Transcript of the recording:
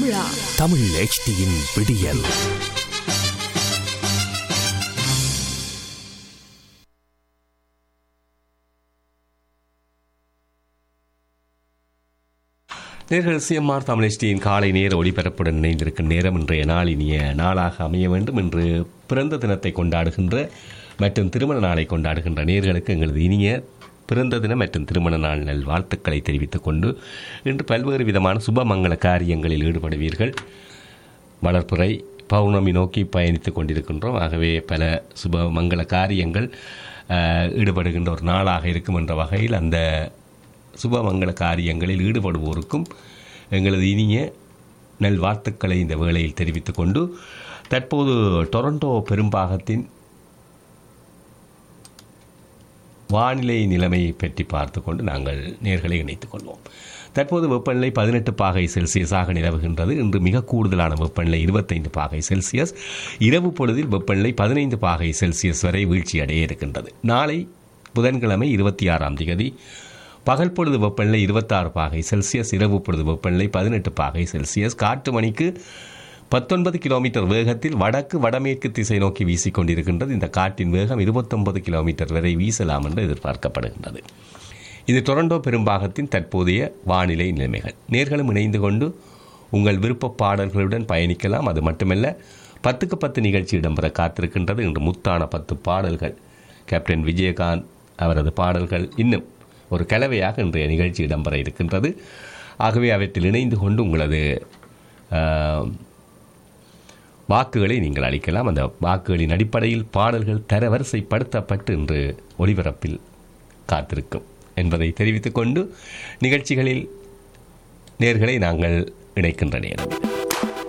தமிழா தமிழ் HDயின் விடியல் நேர்கள் சிஎம்ஆர் தமிழ் HDயின் காலை நேர ஒளிபரப்புடன் இணைந்திருக்கும் நேரம் இன்றைய நாள் இனிய நாளாக அமைய வேண்டும் என்று பிறந்த தினத்தை கொண்டாடுகின்ற மற்றும் திருமண நாளை கொண்டாடுகின்ற நேர்களுக்கு எங்களது இனிய பிறந்த தினம் மற்றும் திருமண நாள் நல் வாழ்த்துக்களை தெரிவித்துக் கொண்டு இன்று பல்வேறு விதமான சுபமங்கள காரியங்களில் ஈடுபடுவீர்கள் வளர்ப்புறை பௌர்ணமி நோக்கி பயணித்துக் கொண்டிருக்கின்றோம் ஆகவே பல சுப மங்கள காரியங்கள் அஹ், ஈடுபடுகின்ற ஒரு நாளாக இருக்கும் என்ற வகையில் அந்த சுபமங்கள காரியங்களில் ஈடுபடுவோருக்கும் எங்களது இனிய நல்வாழ்த்துக்களை இந்த வேளையில் தெரிவித்துக் கொண்டு தற்போது டொரண்டோ பெரும்பாகத்தின் வானிலை நிலைமையை பற்றி பார்த்து கொண்டு நாங்கள் நேர்களை இணைத்துக் கொள்வோம் தற்போது வெப்பநிலை பதினெட்டு பாகை செல்சியஸாக நிலவுகின்றது இன்று மிக கூடுதலான வெப்பநிலை இருபத்தைந்து பாகை செல்சியஸ் இரவு பொழுதில் வெப்பநிலை பதினைந்து பாகை செல்சியஸ் வரை வீழ்ச்சியடைய இருக்கின்றது நாளை புதன்கிழமை இருபத்தி ஆறாம் திகதி பகல் பொழுது வெப்பநிலை இருபத்தாறு பாகை செல்சியஸ் இரவு பொழுது வெப்பநிலை பதினெட்டு பாகை செல்சியஸ் காற்று மணிக்கு பத்தொன்பது கிலோமீட்டர் வேகத்தில் வடக்கு வடமேற்கு திசை நோக்கி வீசிக்கொண்டிருக்கின்றது இந்த காற்றின் வேகம் இருபத்தொன்பது கிலோமீட்டர் வரை வீசலாம் என்று எதிர்பார்க்கப்படுகின்றது இது டொரண்டோ பெரும்பாகத்தின் தற்போதைய வானிலை நிலைமைகள் நேர்களும் இணைந்து கொண்டு உங்கள் விருப்ப பாடல்களுடன் பயணிக்கலாம் அது மட்டுமல்ல பத்துக்கு பத்து நிகழ்ச்சி இடம்பெற காத்திருக்கின்றது இன்று முத்தான பத்து பாடல்கள் கேப்டன் விஜயகாந்த் அவரது பாடல்கள் இன்னும் ஒரு கலவையாக இன்றைய நிகழ்ச்சி இடம்பெற இருக்கின்றது ஆகவே அவற்றில் இணைந்து கொண்டு உங்களது ஆஹ், வாக்குகளை நீங்கள் அளிக்கலாம் அந்த வாக்குகளின் அடிப்படையில் பாடல்கள் தரவரிசைப்படுத்தப்பட்டு இன்று ஒளிபரப்பில் காத்திருக்கும் என்பதை தெரிவித்துக் கொண்டு நிகழ்ச்சிகளில் நேர்களை நாங்கள் இணைக்கின்ற நேரம் இது.